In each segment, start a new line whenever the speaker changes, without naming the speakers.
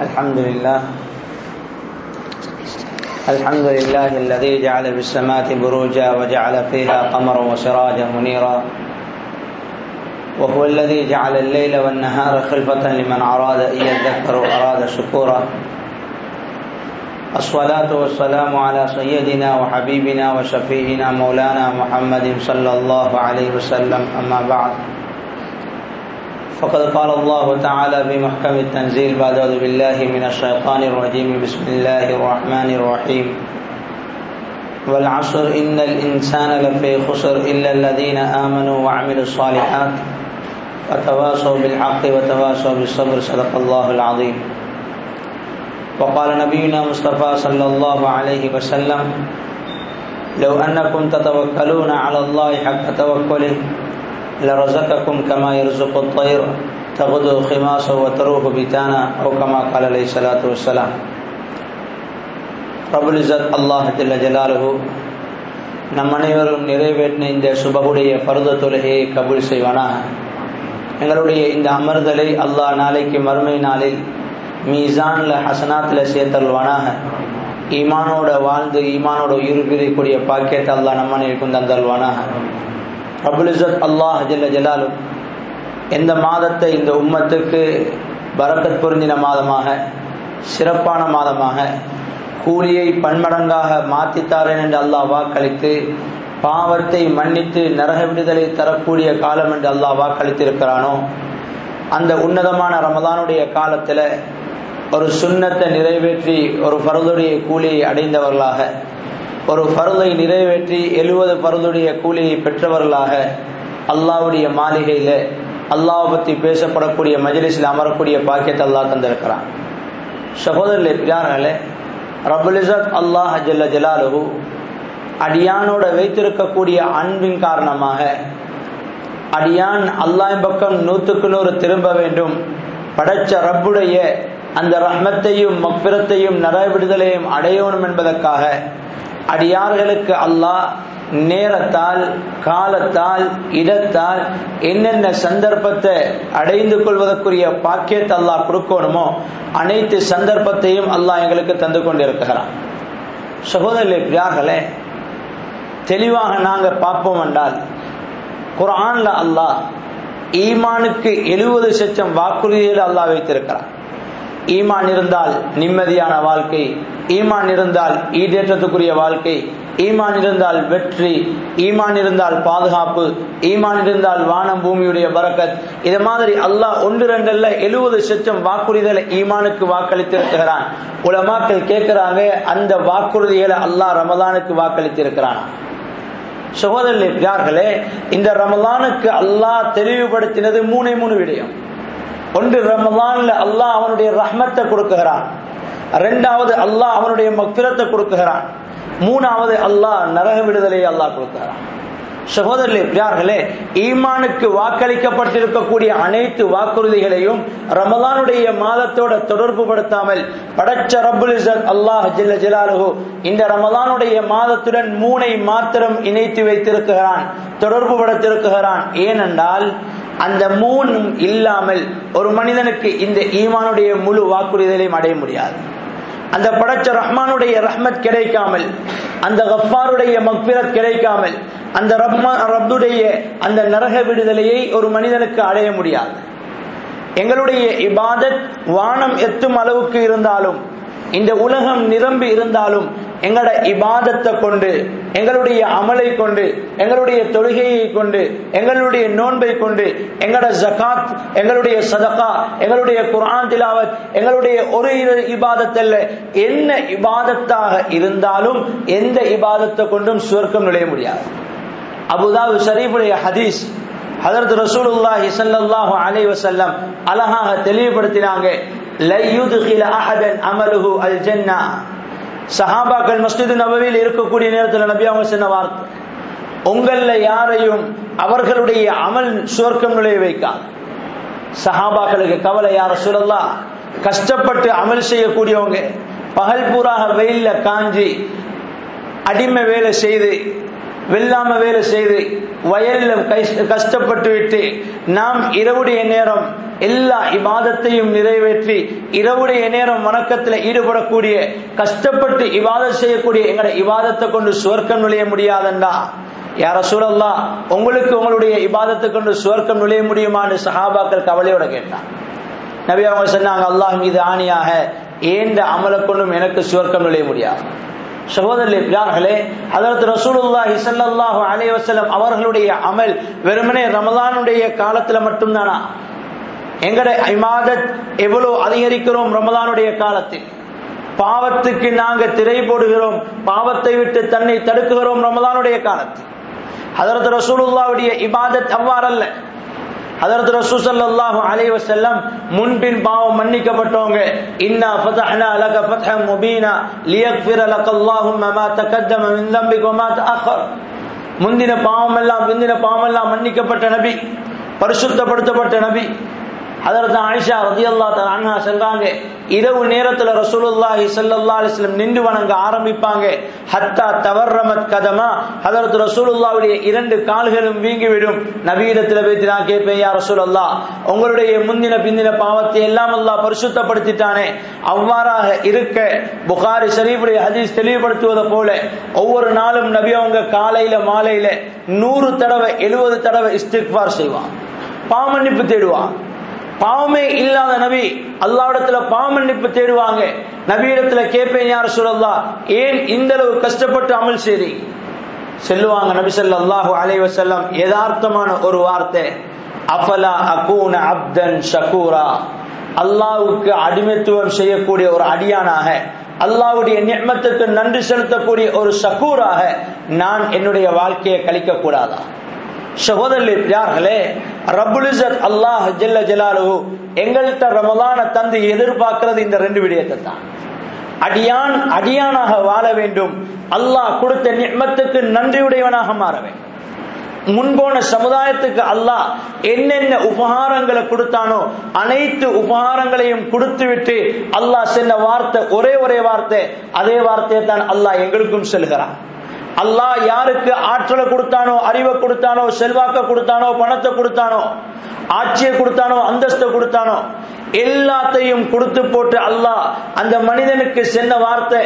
الحمد لله الحمد لله الذي جعل في السماء بروجا وجعل فيها قمرا وسراجا منيرا وهو الذي جعل الليل والنهار خلفة لمن أراد أن يذكر وأراد شكورا الصلاة والسلام على سيدنا وحبيبنا وشفيعنا مولانا محمد صلى الله عليه وسلم أما بعد فقد قال الله تعالى في محكم التنزيل بعد أعوذ بالله من الشيطان الرجيم بسم الله الرحمن الرحيم والعصر إن الإنسان لفي خسر إلا الذين آمنوا وعملوا الصالحات وتواصوا بالحق وتواصوا بالصبر صدق الله العظيم وقال نبينا مصطفى صلى الله عليه وسلم لو أنكم تتوكلون على الله حق توكله لرزقكم كما يرزق الطير تغدو خماسا وتروح بتانا أو كما قال عليه الصلاة والسلام ரபுல் இசத் அல்லாஹ் ஜல்ல ஜலாலுஹு நம் அனைவரும் நிறைவேற்றின இந்த சுபகுடைய பருத தொழுகையை கபூல் செய்வானாக எங்களுடைய இந்த அமர்தலை அல்லாஹ் நாளைக்கு மறுமை நாளில் மீசான்ல ஹசனாத்தில் சேர்த்தல்வானாக ஈமானோட வாழ்ந்து ஈமானோட உயிர் பிரியக்கூடிய பாக்கியத்தை அல்லாஹ் நம்மனைக்கும் தந்தல்வானாக ரபுல் இசத் அல்லாஹ் ஜல்ல ஜலாலு எந்த மாதத்தை இந்த உம்மத்துக்கு பரக்கத் பொருந்தின மாதமாக சிறப்பான மாதமாக கூலியை பன்மடங்காக மாற்றித்தாரேன் என்று அல்லாஹ் வாக்களித்து பாவத்தை மன்னித்து நரக விடுதலை தரக்கூடிய காலம் என்று அல்லாஹ் வாக்களித்திருக்கிறானோ அந்த உன்னதமான ரமதானுடைய காலத்தில் ஒரு சுண்ணத்தை நிறைவேற்றி ஒரு பருதுடைய கூலியை அடைந்தவர்களாக ஒரு பருதை நிறைவேற்றி எழுபது பருதுடைய கூலியை பெற்றவர்களாக அல்லாவுடைய மாளிகையில் அல்லாவை பற்றி பேசப்படக்கூடிய மஜலிஸில் அமரக்கூடிய பாக்கியத்தை அல்லாஹ் தந்திருக்கிறான் சகோதரர்களே பிரியார்களே ரபுலிசத் அல்லாஹ் ஜல்ல ஜலாலுஹு அடியானோட வைத்திருக்கக்கூடிய அன்பின் காரணமாக அடியான் அல்லாஹ் பக்கம் நூற்றுக்கு நூறு திரும்ப வேண்டும் படைச்ச ரப்புடைய அந்த ரஹ்மத்தையும் மக்பிரத்தையும் நரவிடுதலையும் அடையணும் என்பதற்காக அடியார்களுக்கு அல்லாஹ் நேரத்தால் காலத்தால் இடத்தால் என்னென்ன சந்தர்ப்பத்தை அடைந்து கொள்வதற்குரிய பாக்கியத்தை அல்லாஹ் கொடுக்கணுமோ அனைத்து சந்தர்ப்பத்தையும் அல்லாஹ் எங்களுக்கு தந்து கொண்டிருக்கிறான் சகோதரர்களே பிரியார்களே தெளிவாக நாங்க பார்ப்போம் என்றால் குரான்ல அல்லாஹ் ஈமானுக்கு எழுபது சச்சம் வாக்குறுதியில் அல்லாஹ் வைத்திருக்கிறான் ஈமான் இருந்தால் நிம்மதியான வாழ்க்கை ஈமான் இருந்தால் ஈடேற்றத்துக்குரிய வாழ்க்கை ஈமான் இருந்தால் வெற்றி ஈமான் இருந்தால் பாதுகாப்பு ஈமான் இருந்தால் வானம் பூமியுடைய பறக்கத் இது மாதிரி அல்லாஹ் ஒன்று ரெண்டல்ல எழுபது சச்சம் வாக்குறுதிகளை ஈமானுக்கு வாக்களித்திருக்கிறான் உலமாக்கள் கேட்கிறாங்க அந்த வாக்குறுதிகளை அல்லாஹ் ரமதானுக்கு வாக்களித்திருக்கிறான் சகோதரர்களே யார்களே இந்த ரமலானுக்கு அல்லாஹ் தெளிவுபடுத்தினது மூணே மூணு விடயம் ஒன்று ரமலான்ல அல்லாஹ் அவனுடைய ரஹ்மத்தை கொடுக்குகிறான் ரெண்டாவது அல்லாஹ் அவனுடைய மக்கிரத்தை கொடுக்குகிறான் மூணாவது அல்லாஹ் நரக விடுதலையை அல்லாஹ் கொடுக்கிறான் சகோதரர்களே பிரியார்களே ஈமானுக்கு வாக்களிக்கப்பட்டிருக்கக்கூடிய அனைத்து வாக்குறுதிகளையும் ரமலானுடைய மாதத்தோட தொடர்பு படுத்தாமல் படைச்ச ரபுல் அல்லாஹ் ஜில்ல ஜிலாலுஹு இந்த ரமலானுடைய மாதத்துடன் மூனை மாத்திரம் இணைத்து வைத்திருக்கிறான் தொடர்பு படுத்திருக்கிறான் ஏனென்றால் அந்த மூணும் இல்லாமல் ஒரு மனிதனுக்கு இந்த ஈமானுடைய முழு வாக்குறுதிகளையும் அடைய முடியாது அந்த படைச்ச ரஹ்மானுடைய ரஹ்மத் கிடைக்காமல் அந்த கஃபாருடைய மக்பிரத் கிடைக்காமல் அந்த ரஹ்மா ரப்புடைய அந்த நரக விடுதலையை ஒரு மனிதனுக்கு அடைய முடியாது எங்களுடைய இபாதத் வானம் எத்தும் அளவுக்கு இருந்தாலும் இந்த உலகம் நிரம்பி இருந்தாலும் எங்களோட இபாதத்தை கொண்டு எங்களுடைய அமலை கொண்டு எங்களுடைய தொழுகையை கொண்டு எங்களுடைய நோன்பை கொண்டு எங்களோட ஜகாத் எங்களுடைய சதகா எங்களுடைய குரான் திலாவத் எங்களுடைய ஒரு இபாதத்தல்ல என்ன இபாதத்தாக இருந்தாலும் எந்த இபாதத்தை கொண்டும் சுவர்க்கம் நுழைய முடியாது அபுதாபு ஷரீஃபுடைய ஹதீஸ் ஹதரத் ரசூலுல்லாஹி ஸல்லல்லாஹு அலைஹி வஸல்லம் அழகாக தெளிவுபடுத்தினாங்க லையுதுகில அஹதன் அமலுஹு அல் ஜன்னா சஹாபாக்கள் மஸ்ஜித் நபவியில் இருக்கக்கூடிய நேரத்தில் நபி அவங்க சொன்ன வார்த்தை உங்கள யாரையும் அவர்களுடைய அமல் சுவர்க்கம் நுழைய வைக்காது சஹாபாக்களுக்கு கவலை யார சொல்லலாம் கஷ்டப்பட்டு அமல் செய்யக்கூடியவங்க பகல் பூராக வெயில்ல காஞ்சி அடிமை வேலை செய்து வெல்லாம வேலை செய்து வயலிலும் கஷ்டப்பட்டு விட்டு நாம் இரவுடைய நேரம் எல்லா இபாதத்தையும் நிறைவேற்றி இரவுடைய நேரம் வணக்கத்தில் ஈடுபடக்கூடிய கஷ்டப்பட்டு இவாதம் செய்யக்கூடிய எங்களை இவாதத்தை கொண்டு சுவர்க்கம் நுழைய முடியாதண்டா யார சூழல்லா உங்களுக்கு உங்களுடைய இபாதத்தை கொண்டு சுவர்க்கம் நுழைய முடியுமான்னு சஹாபாக்கள் கவலையோட கேட்டான் நபி அவங்க சொன்னாங்க அல்லாஹ் மீது ஆணியாக ஏந்த அமலை கொண்டும் எனக்கு சுவர்க்கம் நுழைய முடியாது சகோதரர்களே அதற்கு ரசூலுல்லாஹி ஸல்லல்லாஹு அலைஹி வஸல்லம் அவர்களுடைய அமல் வெறுமனே ரமலானுடைய காலத்துல மட்டும்தானா எங்கட இமாதத் எவ்வளவு அதிகரிக்கிறோம் ரமலானுடைய காலத்தில் பாவத்துக்கு நாங்க திரை போடுகிறோம் பாவத்தை விட்டு தன்னை தடுக்குகிறோம் ரமலானுடைய காலத்தில் அதற்கு ரசூலுல்லாவுடைய இபாதத் அவ்வாறல்ல அதற்கு ரசூல் ஸல்லல்லாஹு அலைஹி வஸல்லம் முன்பின் பாவம் மன்னிக்கப்பட்டவங்க இன்னா ஃபதஹ்னா லக ஃபத்ஹன் முபீனா லியக்ஃபிர லக்கல்லாஹும்ம மா தகத்தம மின் தம்பிக வமா தஅக்கர் முந்தின பாவம் எல்லாம் பிந்தின பாவம் எல்லாம் மன்னிக்கப்பட்ட நபி பரிசுத்தப்படுத்தப்பட்ட நபி அதற்கு ஆயிஷா ரதியல்லாஹு தஆலா அன்ஹா சொல்றாங்க இரவு நேரத்துல ரசூலுல்லாஹி ஸல்லல்லாஹு அலைஹி வஸல்லம் நின்று வணங்க ஆரம்பிப்பாங்க ஹத்தா தவர்ரமத் கதமா ஹதரத் ரசூலுல்லாஹ்வுடைய இரண்டு கால்களும் வீங்கிவிடும் நபியிடத்துல போய் நான் கேட்பேன் யா ரசூலுல்லாஹ் உங்களுடைய முந்தின பிந்தின பாவத்தை எல்லாம் அல்லாஹ் பரிசுத்தப்படுத்திட்டானே அவ்வாறாக இருக்க புகாரி ஷரீஃபுடைய ஹதீஸ் தெளிவுபடுத்துவதை போல ஒவ்வொரு நாளும் நபி அவங்க காலையில மாலையில நூறு தடவை எழுபது தடவை இஸ்திக்பார் செய்வான் பாவமன்னிப்பு தேடுவான் பாவமே இல்லாத நபி அல்லாவிடத்துல பாவமன்னிப்பு தேடுவாங்க நபியிடத்துல கேட்பேன் யார் சொல்லல்லா ஏன் இந்த அளவு கஷ்டப்பட்டு அமல் செய்தி செல்லுவாங்க நபி ஸல்லல்லாஹு அலைஹி வஸல்லம் யதார்த்தமான ஒரு வார்த்தை அஃபலா அகூன அப்தன் ஷகூரா அல்லாஹ்வுக்கு அடிமைத்துவம் செய்யக்கூடிய ஒரு அடியானாக அல்லாஹ்வுடைய நியமத்துக்கு நன்றி செலுத்தக்கூடிய ஒரு ஷகூராக நான் என்னுடைய வாழ்க்கையை கழிக்க கூடாதா சகோதரர்களே யார்களே ரபுலிசத் அல்லாஹ் ஜெல்ல ஜலாலு எங்கள்கிட்ட ரமலான தந்து எதிர்பார்க்கிறது இந்த ரெண்டு விடயத்தை தான் அடியான் அடியானாக வாழ வேண்டும் அல்லாஹ் கொடுத்த நியமத்துக்கு நன்றியுடையவனாக மாற வேண்டும் முன்போன சமுதாயத்துக்கு அல்லாஹ் என்னென்ன உபகாரங்களை கொடுத்தானோ அனைத்து உபகாரங்களையும் கொடுத்து விட்டு அல்லாஹ் சொன்ன வார்த்தை ஒரே ஒரே வார்த்தை அதே வார்த்தையை தான் அல்லாஹ் எங்களுக்கும் செல்கிறான் அல்லாஹ் யாருக்கு ஆற்றலை கொடுத்தானோ அறிவை கொடுத்தானோ செல்வாக்க கொடுத்தானோ பணத்தை கொடுத்தானோ ஆட்சியை கொடுத்தானோ அந்தஸ்தை கொடுத்தானோ எல்லாத்தையும் கொடுத்து போட்டு அல்லாஹ் அந்த மனிதனுக்கு சென்ன வார்த்தை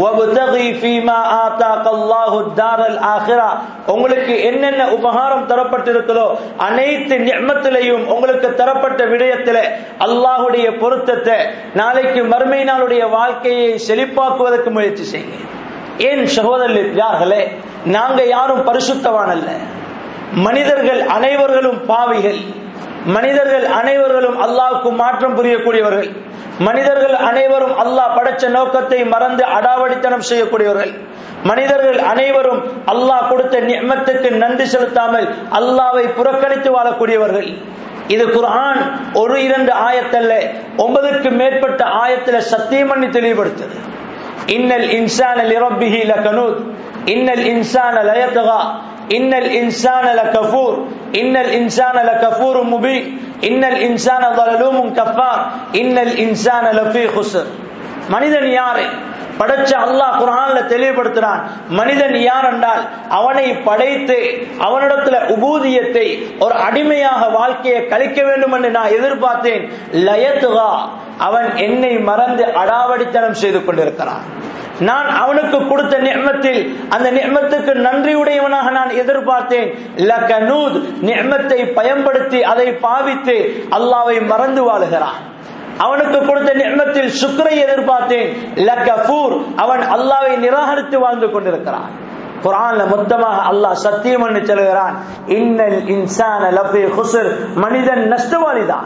உங்களுக்கு என்னென்ன உபகாரம் தரப்பட்டிருக்கிறதோ அனைத்து நியமத்திலையும் உங்களுக்கு தரப்பட்ட விடயத்தில அல்லாஹுடைய பொருத்தத்தை நாளைக்கு மறுமை நாளுடைய வாழ்க்கையை செழிப்பாக்குவதற்கு முயற்சி செய்யுங்க ஏன் சகோதரர் யார்களே நாங்க யாரும் பரிசுத்தவான் அல்ல மனிதர்கள் அனைவர்களும் பாவிகள் மனிதர்கள் அனைவர்களும் அல்லாவுக்கு மாற்றம் புரியக்கூடியவர்கள் மனிதர்கள் அனைவரும் அல்லாஹ் படைச்ச நோக்கத்தை மறந்து அடாவடித்தனம் செய்யக்கூடியவர்கள் மனிதர்கள் அனைவரும் அல்லாஹ் கொடுத்த நியமத்துக்கு நன்றி செலுத்தாமல் அல்லாவை புறக்கணித்து வாழக்கூடியவர்கள் இது குர்ஆன் ஒரு இரண்டு ஆயத்தல்ல ஒன்பதுக்கு மேற்பட்ட ஆயத்துல சத்தியம் பண்ணி தெளிவுபடுத்தது இன்னல் இன்சான லிரப்பிஹி லகனூத் இன்னல் இன்சான லயத்கா இன்னல் இன்சான லகஃபூர் இன்னல் இன்சான லகஃபூர் முபீன் இன்னல் இன்சான ظلوم கஃபார் இன்னல் இன்சான லஃபீ خسر மனிதன் யாரு படைச்ச அல்லாஹ் குரான்ல தெளிவுபடுத்துறான் மனிதன் யார் என்றால் அவனை படைத்து அவனிடத்துல உபூதியத்தை ஒரு அடிமையாக வாழ்க்கையை கழிக்க வேண்டும் என்று நான் எதிர்பார்த்தேன் லயத்துகா அவன் என்னை மறந்து அடாவடித்தனம் செய்து கொண்டிருக்கிறான் நான் அவனுக்கு கொடுத்த நியமத்தில் அந்த நியமத்துக்கு நன்றியுடையவனாக நான் எதிர்பார்த்தேன் லகனூத் நியமத்தை பயன்படுத்தி அதை பாவித்து அல்லாவை மறந்து வாழுகிறான் அவனுக்கு கொடுத்த நியமத்தில் சுக்கரை எதிர்பார்த்தேன் லகஃபூர் அவன் அல்லாவை நிராகரித்து வாழ்ந்து கொண்டிருக்கிறான் குரான்ல மொத்தமாக அல்லாஹ் சத்தியம் என்று சொல்கிறான் இன்னல் இன்சான லஃபி ஹுஸ்ர் மனிதன் நஷ்டவாளிதான்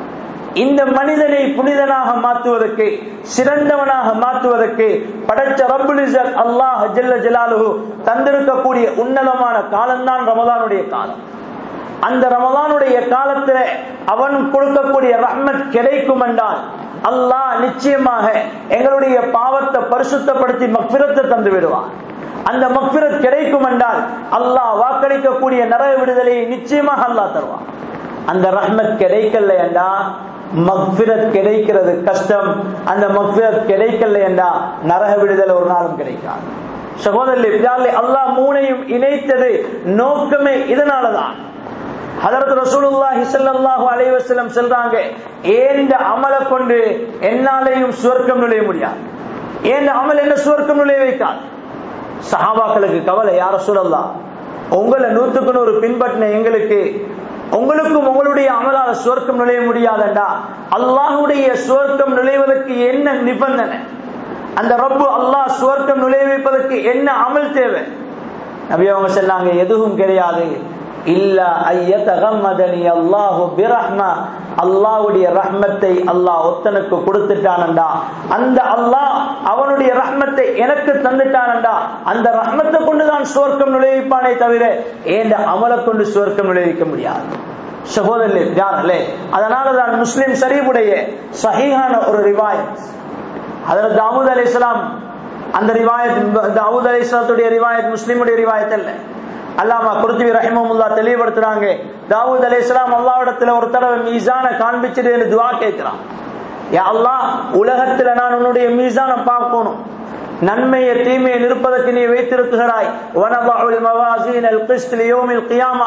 இந்த மனிதனை புனிதனாக மாற்றுவதற்கு சிறந்தவனாக மாற்றுவதற்கு படைச்ச ரப்புல் இஸ்ஸத் அல்லாஹ் ஜல்ல ஜலாலுஹு தந்திருக்கக்கூடிய உன்னதமான காலம்தான் ரமதானுடைய காலம் அந்த ரமதானுடைய காலத்துல அவன் கொடுக்கக்கூடிய ரஹ்மத் கிடைக்கும் என்றால் அல்லாஹ் நிச்சயமாக எங்களுடைய பாவத்தை பரிசுத்தப்படுத்தி மக்பிரத்தை தந்து விடுவான் அந்த மக்பிரத் கிடைக்கும் என்றால் அல்லாஹ் வாக்களிக்கக்கூடிய நரக விடுதலையை நிச்சயமாக அல்லாஹ் தருவான் அந்த ரஹ்மத் கிடைக்கல என்றா மக்பிரத் கிடைக்கிறது கஷ்டம் அந்த மக்பிரத் கிடைக்கல என்றா நரக விடுதலை ஒரு நாளும் கிடைக்காது சகோதரர்களே அல்லாஹ் மூனையும் இணைத்தது நோக்கமே இதனாலதான் ஹதரத் ரசூலுல்லாஹி ஸல்லல்லாஹு அலைஹி வஸல்லம் சொல்றாங்க ஏந்த அமல கொண்டு என்னாலையும் சுவர்க்கம் நுழைய முடியாது ஏந்த அமல் என்ன சுவர்க்கம் நுழைய வைக்காது சஹாபாக்களுக்கு கவலை யார சொல்லலாம் உங்களை நூத்துக்கு நூறு பின்பற்றின எங்களுக்கு உங்களுக்கும் உங்களுடைய அமலால சுவர்க்கம் நுழைய முடியாதண்டா அல்லாஹுடைய சுவர்க்கம் நுழைவதற்கு என்ன நிபந்தனை அந்த ரப்பு அல்லாஹ் சுவர்க்கம் நுழைய வைப்பதற்கு என்ன அமல் தேவை நபி அவங்க சொன்னாங்க எதுவும் கிடையாது இல்ல ஐயதகம்மதனி அல்லாஹு பிரஹ்மா அல்லாஹ்வுடைய ரஹ்மத்தை அல்லாஹ் ஒத்தனுக்கு கொடுத்துட்டானண்டா அந்த அல்லாஹ் அவனுடைய ரஹ்மத்தை எனக்கு தந்துட்டானண்டா அந்த ரஹ்மத்தை கொண்டு தான் சுவர்க்கம் நுழைவிப்பானே தவிர ஏண்ட அமலை கொண்டு சுவர்க்கம் நுழைவிக்க முடியாது சகோதரர்களே யார்களே அதனாலதான் முஸ்லிம் ஷரீஃபுடைய சஹீஹான ஒரு ரிவாயத் அதில் தாவூத் அலி இஸ்லாம் அந்த ரிவாயத் தாவூத் அலி இஸ்லாத்துடைய ரிவாயத் முஸ்லிமுடைய ரிவாயத் அல்ல அல்லாமா குருத்துவி ரஹிமமுல்லா தெளிவுபடுத்துறாங்க தாவூத் அலி இஸ்லாம் அல்லாவிடத்துல ஒரு தடவை மீசான காண்பிச்சுட்டு துவா கேட்கிறான் யா அல்லாஹ் உலகத்துல நான் உன்னுடைய மீசான பார்க்கணும் நன்மையை தீமையை நிற்பதற்கு நீ வைத்திருக்கிறாய் வனபாவுல் மவாசீன் அல் கிஸ்ட் லியோமில் கியாமா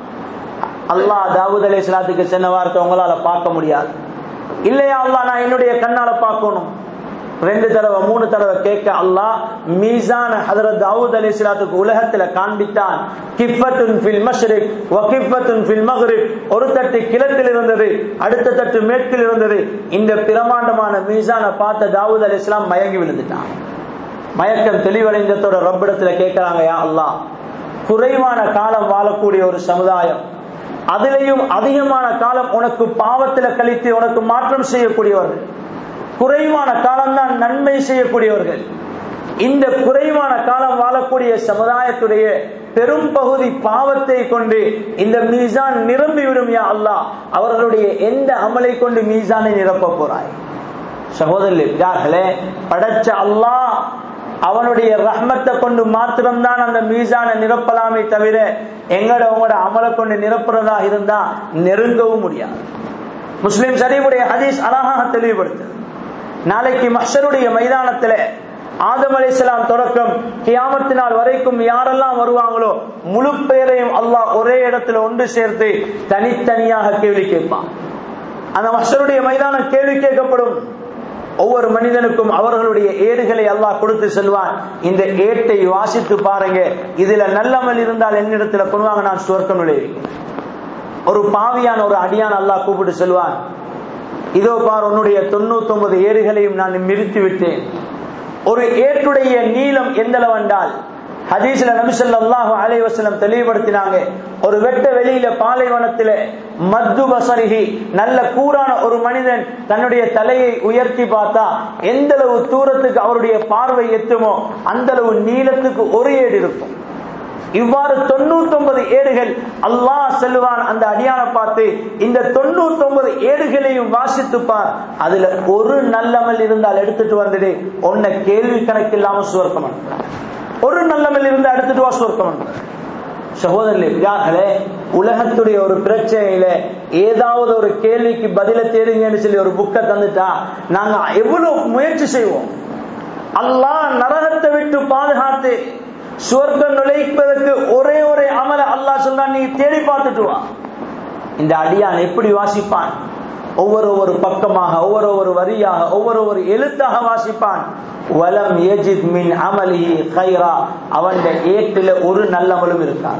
அல்லாஹ் தாவூத் அலி இஸ்லாத்துக்கு சின்ன வார்த்தை உங்களால பார்க்க முடியாது இல்லையா அல்லாஹ் நான் என்னுடைய கண்ணால பார்க்கணும் ரெண்டு தடவை மூணு தடவை கேட்க அல்லாஹ் மீசான ஹதரத் தாவூத் அலி இஸ்லாத்துக்கு உலகத்துல காண்பித்தான் கிஃபத்துன் ஃபில் மஷ்ரிக் வ கிஃபத்துன் ஃபில் மக்ரிப் ஒரு தட்டு கிழக்கில் இருந்தது அடுத்த தட்டு மேற்கில் இருந்தது இந்த பிரமாண்டமான மீசான பார்த்த தாவூத் அலி இஸ்லாம் மயங்கி விழுந்துட்டான் மயக்கம் தெளிவடைந்ததோட ரப்பிடத்துல கேட்கிறாங்க யா அல்லாஹ் குறைவான காலம் வாழக்கூடிய ஒரு சமுதாயம் அதிலையும் அதிகமான காலம் உனக்கு பாவத்துல கழித்து உனக்கு மாற்றம் செய்யக்கூடியவர்கள் குறைவான காலம்தான் நன்மை செய்யக்கூடியவர்கள் இந்த குறைவான காலம் வாழக்கூடிய சமுதாயத்துடைய பெரும் பகுதி பாவத்தை கொண்டு இந்த மீசான் நிரம்பிவிடும் யா அல்லாஹ் அவர்களுடைய எந்த அமலை கொண்டு மீசானை நிரப்ப போறாய் சகோதரர்களே படைச்ச அல்லாஹ் அவனுடைய ரஹ்மத்தை கொண்டு மாத்திரம்தான் அந்த மீசானை நிரப்பலாமே தவிர எங்கட உங்களோட அமலை கொண்டு நிரப்புறதா இருந்தா நெருங்கவும் முடியாது முஸ்லிம் ஷரீஃபுடைய ஹதீஸ் அழகாக தெளிவுபடுத்து நாளைக்கு மஷருடைய மைதானத்துல ஆதம் அலிஸ்லாம் தொடக்கம் கியாமத்து நாள் வரைக்கும் யாரெல்லாம் வருவாங்களோ முழு பேரையும் அல்லாஹ் ஒரே இடத்துல ஒன்று சேர்த்து தனித்தனியாக கேள்வி கேட்பான் அந்த மஷருடைய மைதானம் கேள்வி கேட்கப்படும் ஒவ்வொரு மனிதனுக்கும் அவர்களுடைய ஏடுகளை அல்லாஹ் கொடுத்து செல்வான் இந்த ஏட்டை வாசித்து பாருங்க இதுல நல்லமல் இருந்தால் என்னிடத்துல கொள்வாங்க நான் சுவர்க்கம் நுழைவேன் ஒரு பாவியான ஒரு அடியான் அல்லாஹ் கூப்பிட்டு செல்வான் இதோ பார் உன்னுடைய தொண்ணூத்தி ஒன்பது ஏடுகளையும் நான் நிறுத்தி விட்டேன் ஒரு ஏட்டுடைய நீளம் எந்த அளவென்றால் ஹதீஸ்ல நபிசல்லாஹு அலை வசலம் தெளிவுபடுத்தினாங்க ஒரு வெட்ட வெளியில பாலைவனத்தில மத்து பசரிகி நல்ல கூறான ஒரு மனிதன் தன்னுடைய தலையை உயர்த்தி பார்த்தா எந்த அளவு தூரத்துக்கு அவருடைய பார்வை எத்துமோ அந்த அளவு நீளத்துக்கு ஒரு ஏடு இருக்கும் இவ்வாறு தொண்ணூத்தி ஒன்பது ஏடுகள் அல்லாஹ் செல்வான் அந்த அடியான பார்த்து இந்த தொண்ணூத்தி ஒன்பது ஏடுகளையும் வாசித்துப்பார் அதுல ஒரு நல்லமல் இருந்தால் எடுத்துட்டு வந்துடு உன்னை கேள்வி கணக்கு இல்லாம சுவர்க்கம் ஒரு நல்லமல் இருந்து எடுத்துட்டு வா சுவர்க்கம் சகோதரர்களே யார்களே உலகத்துடைய ஒரு பிரச்சனையில ஏதாவது ஒரு கேள்விக்கு பதில தேடுங்கன்னு சொல்லி ஒரு புக்கை தந்துட்டா நாங்க எவ்வளவு முயற்சி செய்வோம் அல்லாஹ் நரகத்தை விட்டு பாதுகாத்து சுவர்க்கம் நுழைப்பதற்கு ஒரே ஒரே அமல அல்லாஹ் சொல்றான் நீ தேடி பார்த்துட்டு வா இந்த அடியான் எப்படி வாசிப்பான் ஒவ்வொரு ஒரு பக்கமாக ஒவ்வொரு ஒரு வரியாக ஒவ்வொரு ஒரு எழுத்தாக வாசிப்பான் வலம் ஏஜித் மின் அமலி கைரா அவன் ஏட்டில ஒரு நல்லமலும் இருக்கான்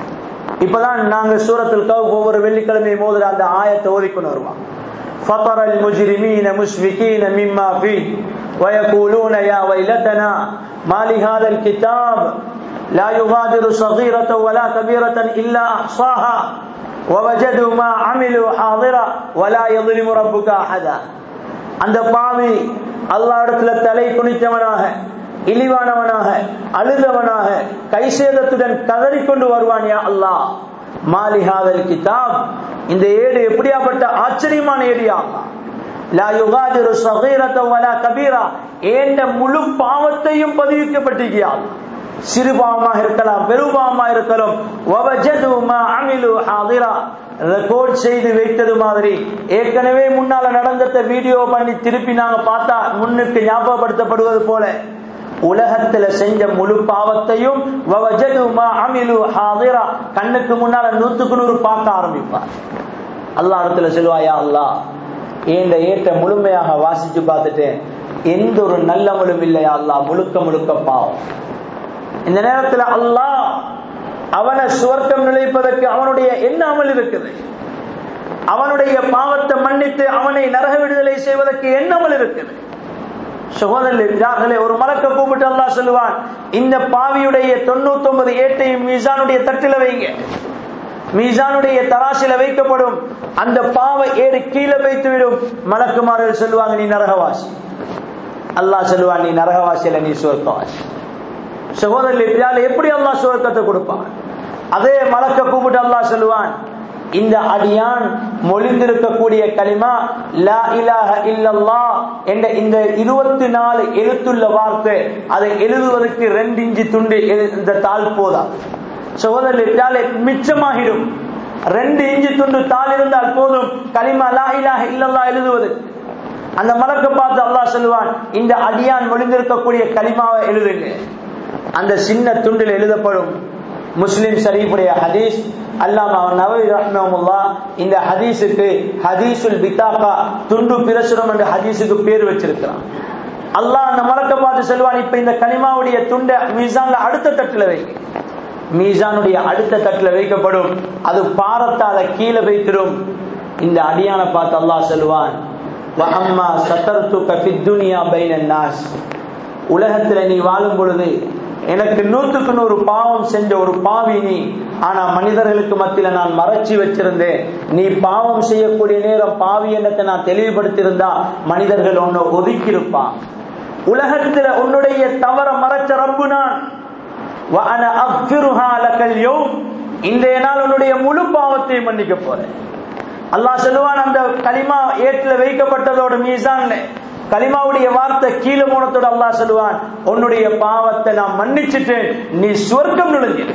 இப்பதான் நாங்க சூரத்தில் கவு ஒவ்வொரு வெள்ளிக்கிழமை மோதுற அந்த ஆயத்தை ஓதிக்கொண்டு வருவான் فطر المجرمين مشفقين مما فيه ويقولون يا ويلتنا ما لهذا الكتاب لا يغادر صغيرة ولا كبيرة إلا أحصاها ووجدوا ما عملوا حاضرا ولا يظلم ربك أحدا அந்த பாவி அல்லாஹ் இடத்துல தலை குனித்தவனாக இழிவானவனாக அழுதவனாக கைசேதத்துடன் கதறிக்கொண்டு வருவான் யா அல்லாஹ் மாலிஹாதல் கிதாப் இந்த ஏடு எப்படியாப்பட்ட ஆச்சரியமான ஏடியா லா யுகாதிரு சகீரத வலா கபீரா ஏண்ட முழு பாவத்தையும் பதிவிக்கப்பட்டிருக்கியா சிறு பாவமாக இருக்கலாம் பெருபாவமாக இருக்கலாம் வவஜது மா அமிலு ஹாதிரா ரெக்கார்ட் செய்து வைத்தது மாதிரி ஏற்கனவே முன்னால நடந்தத வீடியோ பண்ணி திருப்பி நாங்க பார்த்தா முன்னுக்கு ஞாபகப்படுத்தப்படுவது போல உலகத்துல செஞ்ச முழு பாவத்தையும் கண்ணுக்கு முன்னால நூத்துக்கு நூறு பார்க்க ஆரம்பிப்பார் அல்லா இடத்துல சொல்லுவாயா அல்லா ஏண்ட ஏற்ற முழுமையாக வாசிச்சு பார்த்துட்டேன் எந்த ஒரு நல்லமலும் இல்லையா அல்லா முழுக்க முழுக்க பாவம் இந்த நேரத்துல அல்லாஹ் அவனை சுவர்க்கம் நிலைப்பதற்கு அவனுடைய என்ன அமல் இருக்குது அவனுடைய பாவத்தை மன்னித்து அவனை நரக விடுதலை செய்வதற்கு என்ன அமல் இருக்குது சகோதரர்களே ஒரு மலக்க கூப்பிட்டு அல்லாஹ் சொல்லுவான் இந்த பாவியுடைய தொண்ணூத்தி ஒன்பது ஏட்டையும் மீசானுடைய தட்டில வைங்க மீசானுடைய தராசில வைக்கப்படும் அந்த பாவை ஏறு கீழே வைத்து விடும் மலக்குமார்கள் சொல்லுவாங்க நீ நரகவாசி அல்லாஹ் சொல்லுவான் நீ நரகவாசியில நீ சுவர்க்கவாசி சகோதரர்களே எப்படி அல்லாஹ் சுவர்க்கத்தை கொடுப்பான் அதே மலக்க கூப்பிட்டு அல்லாஹ் சொல்லுவான் இந்த அடியான் மொழிந்திருக்கக்கூடிய களிமா லா இலாஹ இல்லல்லா என்ற இந்த இருபத்தி நாலு எழுத்துள்ள வார்த்தை அதை எழுதுவதற்கு ரெண்டு இஞ்சி துண்டு இந்த தாள் போதா சகோதரர்களே மிச்சமாகிடும் ரெண்டு இஞ்சி துண்டு தாள் இருந்தால் போதும் களிமா லா இலாஹ இல்லல்லா எழுதுவது அந்த மலக்க பார்த்து அல்லாஹ் சொல்லுவான் இந்த அடியான் மொழிந்திருக்கக்கூடிய களிமாவை எழுதுங்க அந்த சின்ன துண்டில் எழுதப்படும் முஸ்லிம் ஷரீஃபுடைய ஹதீஸ் அல்லாம நவவி ரஹ்மமுல்லா இந்த ஹதீஸுக்கு ஹதீசுல் பித்தாக்கா துண்டு பிரசுரம் என்ற ஹதீஸுக்கு பேர் வச்சிருக்கிறான் அல்லாஹ் அந்த மலக்க பார்த்து சொல்லுவான் இப்ப இந்த கனிமாவுடைய துண்டை மீசான்ல அடுத்த தட்டுல வைங்க மீசானுடைய அடுத்த தட்டுல வைக்கப்படும் அது பாரத்தால கீழே வைத்திடும் இந்த அடியான பார்த்து அல்லாஹ் சொல்லுவான் வஹம்மா சத்தர்துக ஃபித்துனியா பைனன் நாஸ் உலகத்துல நீ வாழும் பொழுது எனக்கு நூற்றுக்கு நூறு பாவம் செஞ்ச ஒரு பாவி நீ ஆனா மனிதர்களுக்கு மத்தியில நான் மறைச்சி வச்சிருந்தேன் நீ பாவம் செய்யக்கூடிய நேரம் பாவி என்னத்தை நான் தெளிவுபடுத்தியிருந்தா மனிதர்கள் உன்னை ஒதுக்கியிருப்பான் உலகத்துல உன்னுடைய தவற மறைச்ச ரப்பு நான் இன்றைய நாள் உன்னுடைய முழு பாவத்தையும் மன்னிக்க போறேன் அல்லாஹ் சொல்லுவான் அந்த களிமா ஏற்றுல வைக்கப்பட்டதோட மீசான்ல கலிமாவுடைய வார்த்தை கீழே போனத்தோட அல்லாஹ் சொல்லுவான் உன்னுடைய பாவத்தை நான் மன்னிச்சுட்டேன் நீ சொர்க்கம் நுழைஞ்சிரு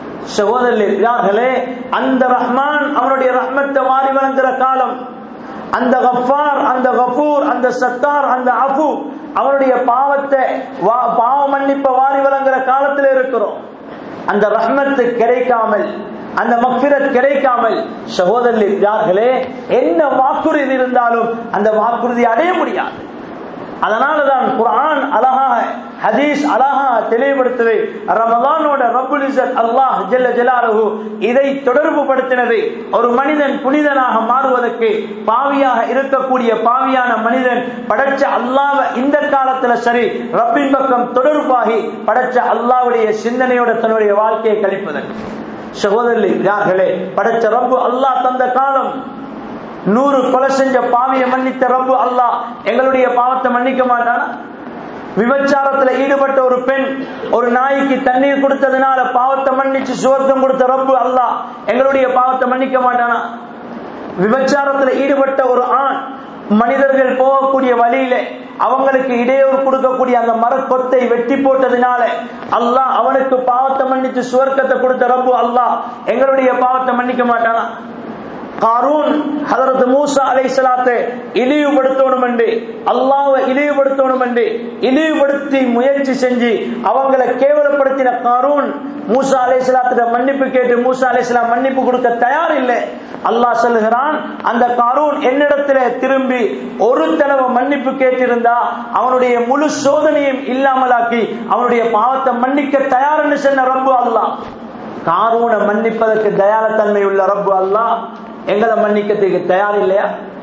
சகோதரர்களே அந்த ரஹ்மான் அவனுடைய ரஹ்மத்தை மாறி வழங்குற காலம் அந்த கஃபார் அந்த கஃபூர் அந்த சத்தார் அந்த அஃபு அவனுடைய பாவத்தை பாவ மன்னிப்ப வாரி வழங்குற காலத்தில் இருக்கிறோம் அந்த ரஹ்மத்து கிடைக்காமல் அந்த மக்பிரத் கிடைக்காமல் சகோதரர்களே என்ன வாக்குறுதி இருந்தாலும் அந்த வாக்குறுதி அடைய முடியாது அதனாலதான் குரான் அழகாக ஹதீஸ் அழகாக தெளிவுபடுத்துது ரமலானோட ரப்புல் இஸ்ஸத் அல்லாஹ் ஜல்ல ஜலாலுஹு இதை தொடர்பு படுத்தினது ஒரு மனிதன் புனிதனாக மாறுவதற்கு பாவியாக இருக்கக்கூடிய பாவியான மனிதன் படைச்ச அல்லாஹ் இந்த காலத்துல சரி ரப்பின் பக்கம் தொடர்பாகி படைச்ச அல்லாஹ்வுடைய சிந்தனையோட தன்னுடைய வாழ்க்கையை கழிப்பதற்கு சகோதரர்களே படைச்ச ரப்பு அல்லாஹ் தந்த காலம் நூறு கொலை செஞ்ச பாவியை மன்னித்த ரப்பு அல்லாஹ் எங்களுடைய பாவத்தை மன்னிக்க மாட்டானா விபச்சாரத்துல ஈடுபட்ட ஒரு பெண் ஒரு நாய்க்கு தண்ணீர் கொடுத்ததுனால பாவத்தை மன்னிச்சு சுவர்க்கம் கொடுத்த ரப்பு அல்லாஹ் எங்களுடைய பாவத்தை மன்னிக்க மாட்டானா விபச்சாரத்துல ஈடுபட்ட ஒரு ஆண் மனிதர்கள் போகக்கூடிய வழியில அவங்களுக்கு இடையூறு கொடுக்கக்கூடிய அந்த மரக்கொத்தை வெட்டி போட்டதுனால அல்லாஹ் அவனுக்கு பாவத்தை மன்னிச்சு சுவர்க்கத்தை கொடுத்த ரப்பு அல்லாஹ் எங்களுடைய பாவத்தை மன்னிக்க மாட்டானா காரூன் ஹதரத் மூசா அலை சலாத்தை இழிவுபடுத்தணும் என்று அல்லாவை இழிவுபடுத்தணும் என்று இழிவுபடுத்தி முயற்சி செஞ்சு அவங்களை கேவலப்படுத்தின காரூன் மூசா அலை சலாத்திட மன்னிப்பு கேட்டு மூசா அலை சலாம் மன்னிப்பு கொடுக்க தயார் இல்லை அல்லாஹ் சொல்லுகிறான் அந்த காரூன் என்னிடத்துல திரும்பி ஒரு தடவை மன்னிப்பு கேட்டிருந்தா அவனுடைய முழு சோதனையும் இல்லாமலாக்கி அவனுடைய பாவத்தை மன்னிக்க தயார் என்று சொன்ன ரப்பு அல்லாஹ் காரூனை மன்னிப்பதற்கு தயாரத்தன்மை உள்ள ரப்பு அல்லாஹ் எங்களை மன்னிக்கிறதுக்கு தயார் இல்லையா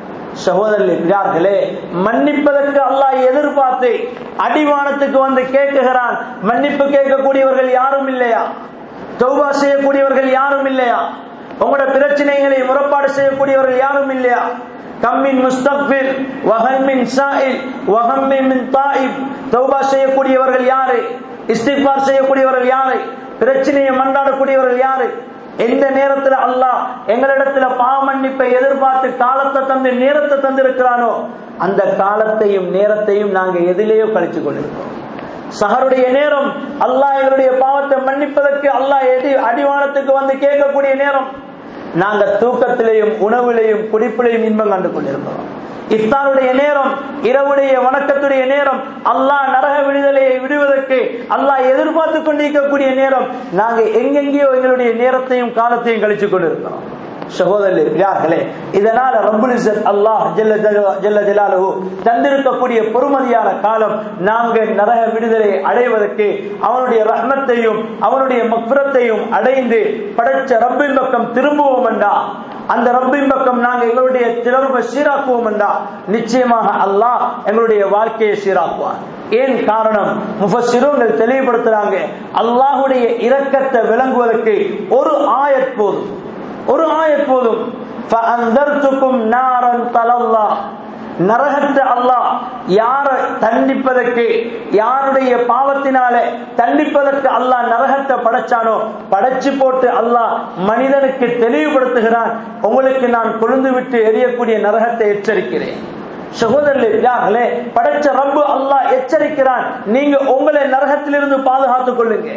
சகோதரர்களே மன்னிப்பதற்கு அல்லாஹ் எதிர்பார்த்து அடிவானத்துக்கு வந்து கேட்குகிறான் மன்னிப்பு கேட்கக்கூடியவர்கள் யாரும் இல்லையா தௌபா செய்யக்கூடியவர்கள் யாரும் இல்லையா உங்களோட பிரச்சனைகளை முறப்பாடு செய்யக்கூடியவர்கள் யாரும் இல்லையா கம்மின் முஸ்தக்பிர் வஹம்மின் சாயில் வஹம்மின் மின் தாயிப் தௌபா செய்யக்கூடியவர்கள் யாரு இஸ்திஃபார் செய்யக்கூடியவர்கள் யாரு பிரச்சனையை மன்றாடக்கூடியவர்கள் யாரு எந்த நேரத்துல அல்லாஹ் எங்களிடத்துல பாவ மன்னிப்பை எதிர்பார்த்து காலத்தை தந்து நேரத்தை தந்திருக்கிறானோ அந்த காலத்தையும் நேரத்தையும் நாங்க எதிலேயோ கழிச்சு கொண்டிருக்கிறோம் சஹருடைய நேரம் அல்லாஹ் எங்களுடைய பாவத்தை மன்னிப்பதற்கு அல்லாஹ் எதி அடிவானத்துக்கு வந்து கேட்கக்கூடிய நேரம் நாங்க தூக்கத்திலையும் உணவிலையும் குடிப்பிலையும் இன்பம் கண்டு கொண்டிருக்கிறோம் இஃப்தாருடைய நேரம் இரவுடைய வணக்கத்துடைய நேரம் அல்லாஹ் நரக விடுதலையை விடுவதற்கு அல்லாஹ் எதிர்பார்த்து கொண்டிருக்கக்கூடிய நேரம் நாங்க எங்கெங்கேயோ எங்களுடைய நேரத்தையும் காலத்தையும் கழிச்சு கொண்டிருக்கிறோம் சகோதரர்களே இதனால ரப்புல் இஸ்ஸத் அல்லாஹ் ஜல்ல ஜல- ஜல்ல ஜலாலுஹு தந்திருக்கக்கூடிய பொறுமதியான காலம் நாங்கள் நரக விடுதலை அடைவதற்கு அவனுடைய ரஹ்மத்தையும் அவனுடைய மக்ரத்தையும் அடைந்து படைச்ச ரப்பின் பக்கம் திரும்புவோம் என்றா அந்த ரப்பின் பக்கம் நாங்கள் எங்களுடைய திறமை சீராக்குவோம் என்றா நிச்சயமாக அல்லாஹ் எங்களுடைய வாழ்க்கையை சீராக்குவார் ஏன் காரணம் முஃபஸ்ஸிரூன்கள் தெளிவுபடுத்துறாங்க அல்லாஹ்வுடைய இரக்கத்தை விளங்குவதற்கு ஒரு ஆயத் போதும் ஒரு ஆயத் போதும் فَأَنذَرْتُكُمْ نَارًا تَلَظَّى நரகத்தை அல்லாஹ் யார தண்டிப்பதற்கு யாருடைய பாவத்தினாலே தண்டிப்பதற்கு அல்லாஹ் நரகத்தை படைச்சானோ படைச்சு போட்டு அல்லாஹ் மனிதனுக்கு தெளிவுபடுத்துகிறான் உங்களுக்கு நான் கொழுந்து விட்டு எரியக்கூடிய நரகத்தை எச்சரிக்கிறேன் சகோதரர்களே படைச்ச ரப்பு அல்லாஹ் எச்சரிக்கிறான் நீங்க உங்களை நரகத்திலிருந்து பாதுகாத்துக் கொள்ளுங்க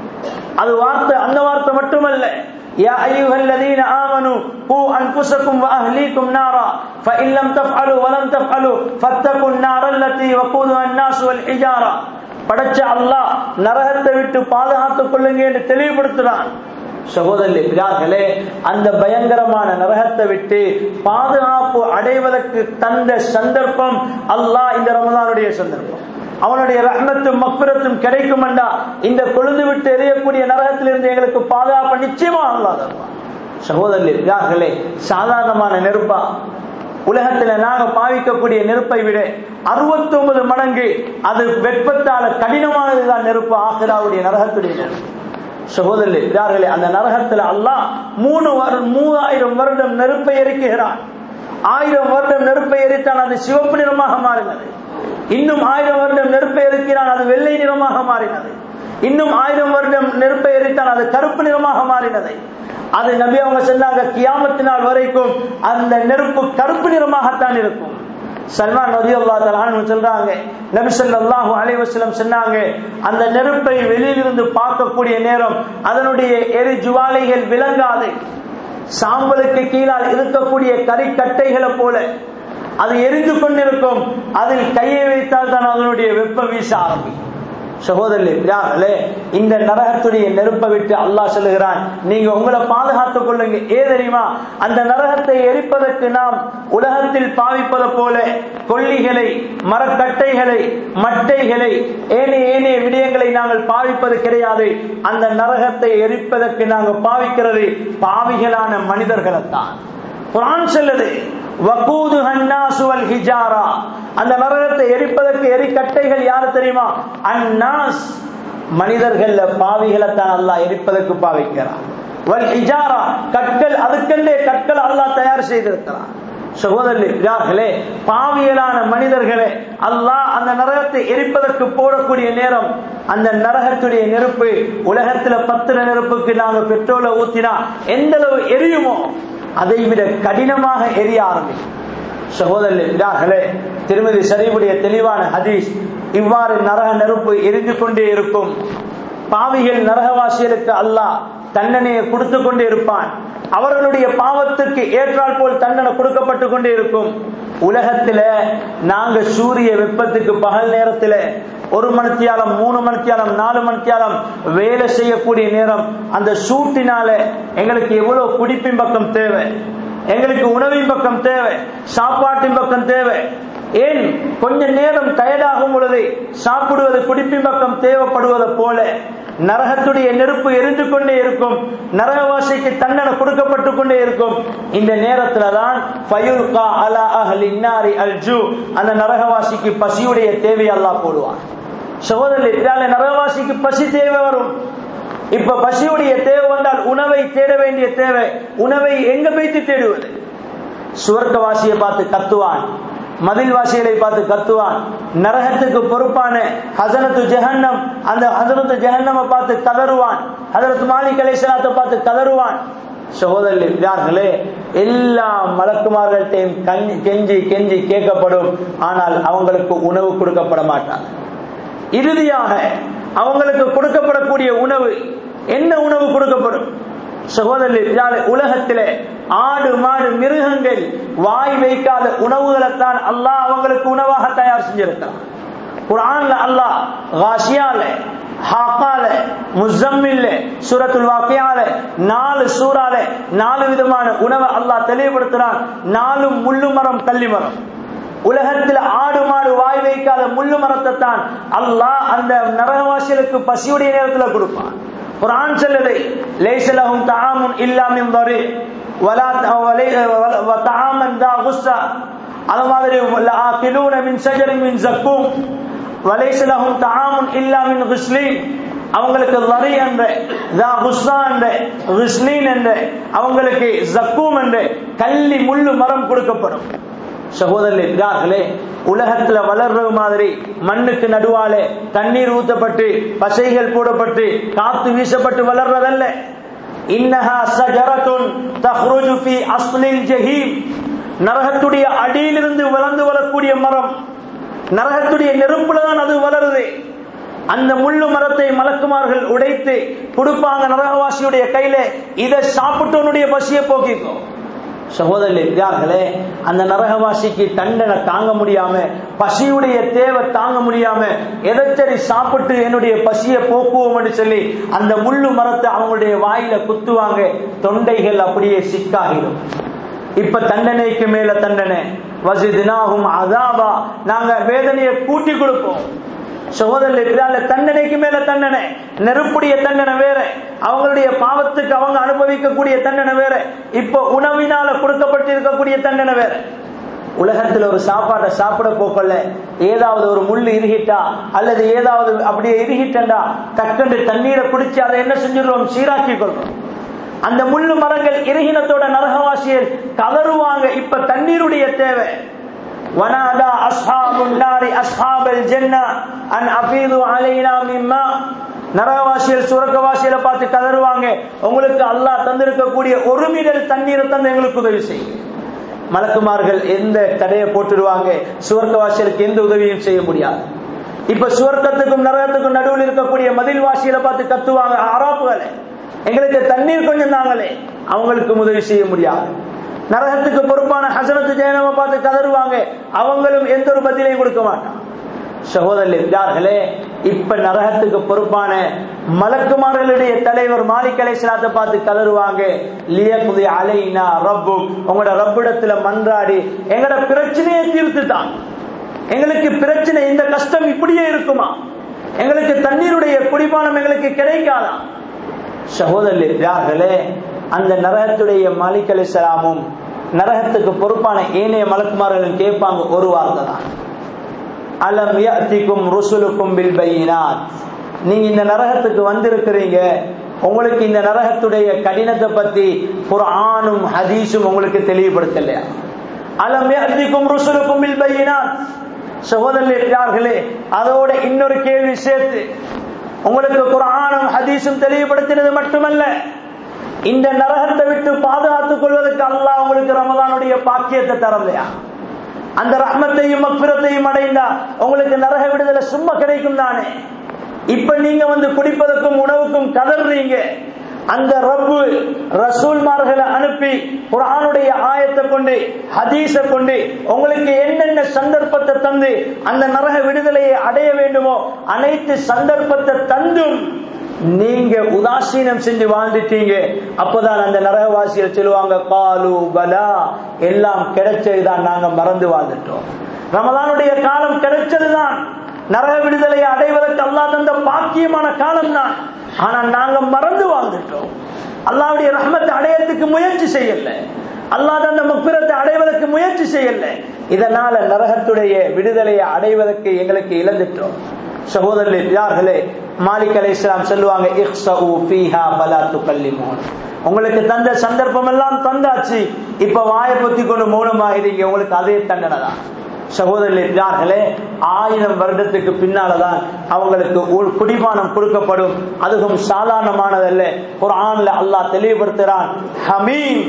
அது வார்த்தை அந்த வார்த்தை மட்டுமல்ல يا أيها الذين آمنوا قوا أنفسكم وأهليكم نارا فإن لم تفعلوا ولم تفعلوا فاتقوا النار التي وقودها الناس والحجارة படைச்ச அல்லாஹ் நரகத்தை விட்டு பாதுகாத்துக் கொள்ளுங்க என்று தெளிவுபடுத்துறான் சகோதரர்களே பிதார்களே அந்த பயங்கரமான நரகத்தை விட்டு பாதுகாப்பு அடைவதற்கு தந்த சந்தர்ப்பம் அல்லாஹ் இந்த ரமலானுடைய சந்தர்ப்பம் அவனுடைய ரஹ்மத்தும் மக்பிரத்தும் கிடைக்கும் என்றா இந்த கொழுந்து விட்டு எரியக்கூடிய நரகத்திலிருந்து எங்களுக்கு பாதுகாப்பு நிச்சயமா அல்லாஹ் தருவான் சகோதரர்களே சாதாரணமான நெருப்பா உலகத்துல நாங்க பாவிக்கக்கூடிய நெருப்பை விட அறுபத்தி ஒன்பது மடங்கு அது வெப்பத்தால கடினமானதுதான் நெருப்பு ஆசிராவுடைய நரகத்துடைய நெருப்பு சகோதரர்களே அந்த நரகத்துல அல்லாஹ் மூணு வரு- மூவாயிரம் வருடம் நெருப்பை எரிக்குகிறான் ஆயிரம் வருடம் நெருப்பை எரித்தான் அது சிவப்பு நிறமாக மாறினது இன்னும் ஆயிரம் வருடம் நெருப்பை எரிக்கிறான் அது வெள்ளை நிறமாக மாறினது இன்னும் ஆயிரம் வருடம் நெருப்பை எரித்தான் அது கருப்பு நிறமாக மாறினது அது நபி அவங்க சொன்னாங்க கியாமத்து நாள் வரைக்கும் அந்த நெருப்பு கருப்பு நிறமாகத்தான் இருக்கும் சல்மான் நபி அல்லா சொல்றாங்க நபி ஸல்லல்லாஹு அலைஹி வஸல்லம் சொன்னாங்க அந்த நெருப்பை வெளியிலிருந்து பார்க்கக்கூடிய நேரம் அதனுடைய எரி ஜுவாலைகள் விளங்காது சாம்பலுக்கு கீழால் இருக்கக்கூடிய கறிக்கட்டைகளை போல அது எரிந்து கொண்டிருக்கும் அதில் கையை வைத்தால் தான் அதனுடைய வெப்பம் வீச ஆரம்பிக்கும் சகோதரர்களே இந்த நரகத்துடைய நெருப்பை விட்டு அல்லாஹ் சொல்லுகிறான் நீங்க உங்களை பாதுகாத்துக் கொள்ளுங்க ஏ தெரியுமா அந்த நரகத்தை எரிப்பதற்கு நாம் உலகத்தில் பாவிப்பது போல கொல்லிகளை மரக்கட்டைகளை மட்டைகளை ஏனைய ஏனைய விடயங்களை நாங்கள் பாவிப்பது கிடையாது அந்த நரகத்தை எரிப்பதற்கு நாங்கள் பாவிக்கிறது பாவிகளான மனிதர்களைத்தான் குரான் சொல்லுது வகூது ஹன்னாசு வல் ஹிஜாரா அந்த நரகத்தை எரிப்பதற்கு எரிக்கட்டைகள் யாரு தெரியுமா அன்னாஸ் மனிதர்கள்ல பாவிகளைத்தான் அல்லாஹ் எரிப்பதற்கு பாவிக்கிறான் வல் ஹிஜாரா கற்கள் அதுக்கென்றே கற்கள் அல்லாஹ் தயார் செய்திருக்கிறான் சகோதரர்களே பாவியலான மனிதர்களே அல்லாஹ் அந்த நரகத்தை எரிப்பதற்கு போடக்கூடிய நேரம் அந்த நரகத்துடைய நெருப்பு உலகத்துல பத்திர நெருப்புக்கு நாங்க பெட்ரோலை ஊத்தினா எந்த அளவு எரியுமோ அதை விட கடினமாக எரிய ஆரம்பிக்கும் சகோதரர்களே திருமதி ஷரீஃபுடைய தெளிவான ஹதீஸ் இவ்வாறு நரக நெருப்பு எரிந்து கொண்டே இருக்கும் பாவிகள் நரகவாசிகளுக்கு அல்லாஹ் தண்டனையை கொடுத்து கொண்டே இருப்பான் அவர்களுடைய பாவத்துக்கு ஏற்றால் போல் தண்டனை கொடுக்கப்பட்டு கொண்டே இருக்கும் உலகத்துல நாங்க சூரிய வெப்பத்துக்கு பகல் நேரத்துல ஒரு மணித்தியாலம் மூணு மணித்தியாலம் நாலு மணித்தியாலம் வேலை செய்யக்கூடிய நேரம் அந்த சூட்டினால எங்களுக்கு எவ்வளவு குடிப்பின் பக்கம் தேவை எங்களுக்கு உணவின் பக்கம் தேவை சாப்பாட்டின் பக்கம் தேவை ஏன் கொஞ்ச நேரம் டயர்டாகும் பொழுது சாப்பிடுவது குடிப்பின் பக்கம் தேவைப்படுவது போல நரகத்துடைய நெருப்பு எரிந்து கொண்டே இருக்கும் நரகவாசிக்கு தண்டனை கொடுக்கப்பட்டு கொண்டே இருக்கும் இந்த நேரத்துல தான் ஃபயுல்கா அலா அஹ்லி இன்னாரி அல்ஜு அந்த நரகவாசிக்கு பசியுடைய தேவை அல்லாஹ் போடுவான் சகோதரர்களே நரகவாசிக்கு பசி தேவை வரும் இப்ப பசியுடைய தேவை வந்தால் உணவை தேட வேண்டிய தேவை உணவை எங்க வைத்து தேடுவது சுவர்க்கவாசியை பார்த்து கத்துவான் மதில் வாசிகளை பார்த்து கத்துவான் நரகத்துக்கு பொறுப்பான ஹசனத்து ஜெஹன்னம் அந்த ஹசனத்து ஜெஹன்னம பார்த்து கதறுவான் ஹசரத் மாலிக் அலைசலாத்தை பார்த்து கதறுவான் சகோதரர்களே எல்லா மலக்குமார்கள்ட்டையும் கஞ்சி கெஞ்சி கெஞ்சி கேட்கப்படும் ஆனால் அவங்களுக்கு உணவு கொடுக்கப்பட மாட்டாங்க இறுதியாக அவங்களுக்கு கொடுக்கப்படக்கூடிய உணவு என்ன உணவு கொடுக்கப்படும் சகோதரர் உலகத்திலே ஆடு மாடு மிருகங்கள் வாய் வைக்காத உணவுகளைத்தான் அல்லாஹ் அவங்களுக்கு உணவாக தயார் செஞ்சிருக்கிறான் குரான்ல அல்லாஹ் காஷியால ஹாக்கால முசம்மில்ல சூரத்துல் வாக்கியால நாலு சூறால நாலு விதமான உணவை அல்லாஹ் தெளிவுபடுத்துறான் நாலும் முள்ளு மரம் கள்ளி மரம் உலகத்தில் ஆடு மாடு வாய் வைக்காத முள்ளு மரத்தை தான் அல்லாஹ் அந்த நரகவாசிகளுக்கு பசியுடைய நேரத்தில் கொடுப்பான் குரான் சொல்லுது லைசலஹும் தஆமுன் இல்லா மின் தரி வலா தஆமன் தா குஸ்ஸா அது மாதிரி ஆகிலூன மின் ஷஜரின் மின் ஜக்கூம் வலைசலஹும் தஆமுன் இல்லா மின் குஸ்லீன் அவங்களுக்கு வரி என்ற ஹுஸ்னா என்ற ஹுஸ்லீன் என்ற அவங்களுக்கு ஜக்கூம் என்ற கள்ளி முள்ளு மரம் கொடுக்கப்படும் சகோதரர்களே உலகத்துல வளர்றது மாதிரி மண்ணுக்கு நடுவாலே தண்ணீர் ஊத்தப்பட்டு பசைகள் போடப்பட்டு காத்து வீசப்பட்டு வளர்றதல்ல இன்னஹா சஜரத்துன் தஹ்ருஜு ஃபி அஸ்லில் ஜஹீம் நரகத்துடைய அடியிலிருந்து வளர்ந்து வரக்கூடிய மரம் நரகத்துடைய நெருப்புல தான் அது வளருது அந்த முள்ளு மரத்தை மலக்குமார்கள் உடைத்து கொடுப்பாங்க நரகவாசியுடைய கையில இதை சாப்பிட்டவனுடைய பசியை போக்கிக்கும் சகோதரர்களே அந்த நரகவாசிக்கு தண்டனை தாங்க முடியாம பசியுடைய தேவை தாங்க முடியாம எதச்சரி சாப்பிட்டு என்னுடைய பசியை போக்குவோம் சொல்லி அந்த முள்ளு மரத்தை அவங்களுடைய வாயில குத்துவாங்க தொண்டைகள் அப்படியே சிக்காகிடும் இப்ப தண்டனைக்கு மேல தண்டனை வசிதினாகும் அதாபா நாங்க வேதனையை கூட்டி கொடுப்போம் சகோதரர் தண்டனைக்கு மேல தண்டனை நெருப்புடைய தண்டனை வேற அவங்களுடைய பாவத்துக்கு அவங்க அனுபவிக்கக்கூடிய தண்டனை வேற இப்ப உணவினால கொடுக்கப்பட்டிருக்கக்கூடிய தண்டனை வேற உலகத்துல ஒரு சாப்பாட்டை சாப்பிட போக்கல ஏதாவது ஒரு முள்ளு இறுகிட்டா அல்லது ஏதாவது அப்படியே இறுகிட்டா கக்கண்டு தண்ணீரை குடிச்சு அதை என்ன செஞ்சிடுறோம் சீராக்கி கொள்றோம் அந்த முள்ளு மரங்கள் இறுகினத்தோட நரகவாசியல் கதறுவாங்க இப்ப தண்ணீருடைய தேவை ونادى أصحاب النار أصحاب الجنة أن أفيضوا علينا من ماء நரகவாசியல் சுரக்கவாசியில பார்த்து கதறுவாங்க உங்களுக்கு அல்லாஹ் தந்திருக்கக்கூடிய ஒரு மீடல் தண்ணீரை தந்து எங்களுக்கு உதவி செய்யும் மலக்குமார்கள் எந்த தடையை போட்டுடுவாங்க சுவர்க்கவாசியலுக்கு எந்த உதவியும் செய்ய முடியாது இப்ப சுவர்க்கத்துக்கும் நரகத்துக்கும் நடுவில் இருக்கக்கூடிய மதில் வாசியில பார்த்து கத்துவாங்க ஆராப்புகளை எங்களுக்கு தண்ணீர் கொஞ்சம் தாங்களே அவங்களுக்கும் உதவி செய்ய முடியாது நரகத்துக்கு பொறுப்பான ஹசனத்து ஜெயனம பார்த்து கதறுவாங்க அவங்களும் எந்த ஒரு பதிலையும் கொடுக்க மாட்டான் சகோதரர்களே இப்ப நரகத்துக்கு பொறுப்பான மலக்குமார்களுடைய தலைவர் மாலிக் அலைசலாத்தை பார்த்து கதறுவாங்க லியகுதி அலைனா ரப்பு உங்களோட ரப்பிடத்துல மன்றாடி எங்களோட பிரச்சனையை தீர்த்துட்டான் எங்களுக்கு பிரச்சனை இந்த கஷ்டம் இப்படியே இருக்குமா எங்களுக்கு தண்ணீருடைய குடிபானம் எங்களுக்கு கிடைக்காதா சகோதரர்களே அந்த நரகத்துடைய மாலிக் அலிசலாமும் நரகத்துக்கு பொறுப்பான ஏனைய மலக்குமார்களும் கேட்பாங்க ஒரு வார்த்தை தான் அலம் யத்திக்கும் ருசுலுக்கும் பில் பையினாத் நீங்க இந்த நரகத்துக்கு வந்திருக்கிறீங்க உங்களுக்கு இந்த நரகத்துடைய கடினத்தை பத்தி குர்ஆனும் ஹதீஸும் உங்களுக்கு தெளிவுபடுத்தலையா அலம் யத்திக்கும் ருசுலுக்கும் பில் பையினாத் சகோதரர்களே அதோட இன்னொரு கேள்வி சேர்த்து உங்களுக்கு குர்ஆனும் ஹதீஸும் தெளிவுபடுத்தினது மட்டுமல்ல இந்த நரகத்தை விட்டு பாதுகாத்துக் கொள்வதற்கு அல்லாஹ் உங்களுக்கு ரமதானுடைய பாக்கியத்தை தரலையா அந்த ரஹ்மத்தையும் மக்பிரத்தையும் அடைந்தா உங்களுக்கு நரக விடுதலை சும்மா கிடைக்கும் தானே இப்ப நீங்க வந்து குடிப்பதற்கும் உணவுக்கும் கதறீங்க அந்த ரப்பு ரசூல்மார்களை அனுப்பி குரானுடைய ஆயத்தை கொண்டு ஹதீஸ கொண்டு உங்களுக்கு என்னென்ன சந்தர்ப்பத்தை தந்து அந்த நரக விடுதலையை அடைய வேண்டுமோ அனைத்து சந்தர்ப்பத்தை தந்தும் நீங்க உதாசீனம் செஞ்சு வாழ்ந்துட்டீங்க அப்பதான் அந்த நரகவாசிகள் சொல்லுவாங்க காலு பலா எல்லாம் கிடைச்சதுதான் நாங்க மறந்து வாழ்ந்துட்டோம் ரமதானுடைய காலம் கிடைச்சதுதான் நரக விடுதலையை அடைவதற்கு அல்லா தந்த பாக்கியமான காலம் தான் ஆனா நாங்க மறந்து வாழ்ந்துட்டோம் அல்லாவுடைய ரஹ்மத்தை அடையறதுக்கு முயற்சி செய்யல அல்லா தந்த முப்பிரத்தை அடைவதற்கு முயற்சி செய்யல இதனால நரகத்துடைய விடுதலையை அடைவதற்கு எங்களுக்கு இழந்துட்டோம் சகோதரர்களே யார்களே மாலிக் அலை இஸ்லாம் சொல்லுவாங்க உங்களுக்கு தந்த சந்தர்ப்பம் எல்லாம் தந்தாச்சு இப்ப வாயை பொத்தி கொண்டு மௌனமாகிறீங்க உங்களுக்கு அதே தண்டனை தான் சகோதரர்களே ஆயிரம் வருடத்துக்கு பின்னாலதான் அவங்களுக்கு குடிபானம் கொடுக்கப்படும் அதுவும் சாதாரணமானதல்ல ஒரு ஆண்ல அல்லாஹ் தெளிவுபடுத்துறான் ஹமீம்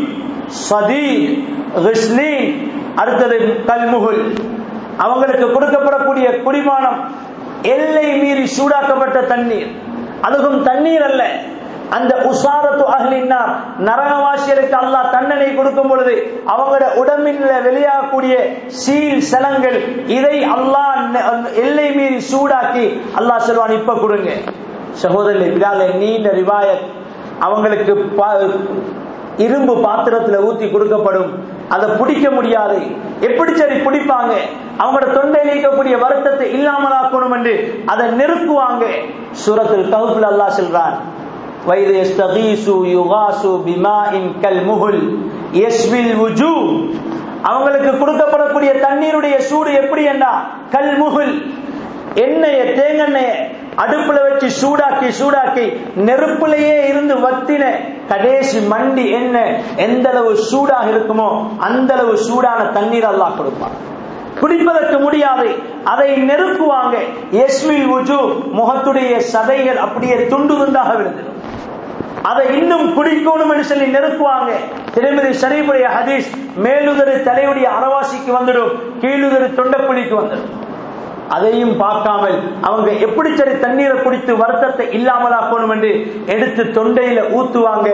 சதீ அடுத்தது கல்முகுல் அவங்களுக்கு கொடுக்கப்படக்கூடிய குடிபானம் எல்லை மீறி சூடாக்கப்பட்ட தண்ணீர் அதுவும் தண்ணீர் அல்ல அந்த உசாரத்து அகலினார் நரகவாசிகளுக்கு அல்லாஹ் தண்டனை கொடுக்கும் பொழுது அவங்களோட உடம்பில் வெளியாகக்கூடிய சீல் சலங்கள் இதை அல்லாஹ் எல்லை மீறி சூடாக்கி அல்லாஹ் சொல்வான் இப்ப கொடுங்க சகோதரர் நீண்ட ரிவாயத் அவங்களுக்கு இரும்பு பாத்திரத்துல ஊத்தி கொடுக்கப்படும் அதை பிடிக்க முடியாது எப்படி சரி பிடிப்பாங்க அவங்களோட தொண்டையில் இருக்கக்கூடிய வருத்தத்தை இல்லாமலாக்கணும் என்று அதை நெருக்குவாங்க சூரத்தில் கவுப்புல அல்லா சொல்றான் வைது எஸ்தகீசு யுகாசு பிமாஇன் கல் முகுல் யஸ்வில் வுஜூ அவங்களுக்கு கொடுக்கப்படக்கூடிய தண்ணீருடைய சூடு எப்படி என்றா கல் முகுல் எண்ணெய தேங்கெண்ணெய அடுப்புல வச்சு சூடாக்கி சூடாக்கி நெருப்புலயே இருந்து வத்தின கடைசி மண்டி என்ன எந்த அளவு சூடாக இருக்குமோ அந்த அளவு சூடான தண்ணீர் அல்லாஹ் கொடுப்பான் குடிப்பதற்கு முடியாது அதை நெருக்குவாங்க எஸ்வில் உஜு முகத்துடைய சதைகள் அப்படியே துண்டு துண்டாக விழுந்துடும் அதை இன்னும் குடிக்கணும் என்று சொல்லி நெருக்குவாங்க திருமதி ஷரீஃபுடைய ஹதீஸ் மேலுதரு தலையுடைய அரவாசிக்கு வந்துடும் கீழுதரு தொண்டப்புலிக்கு வந்துடும் அதையும் பார்க்காமல் அவங்க எப்படி சரி தண்ணீரை குடித்து வருத்தத்தை இல்லாமலாக்கணும் என்று எடுத்து தொண்டையில ஊத்துவாங்க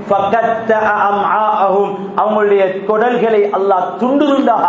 அவங்களுடைய குடல்களை அல்லாஹ் துண்டு துண்டாக